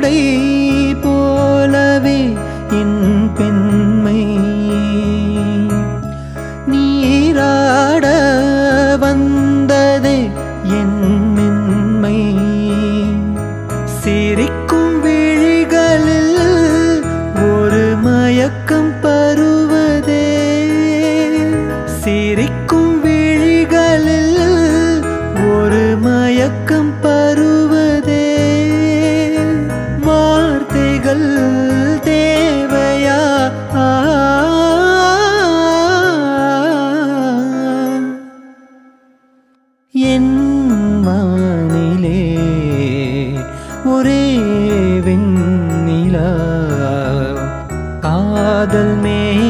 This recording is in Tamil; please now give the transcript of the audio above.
கொடை போலவே என் பெண்மை நீராட வந்ததே என் மென்மை சிரிக்கும் விழிகளில் ஒரு மயக்கம் பருவதே சிரிக்கும் விழிகளில் ஒரு மயக்கம் பருவதே வார்த்தைகள் தேவையா என் வானிலே ஒரே வெண்ணிலா காதல் மே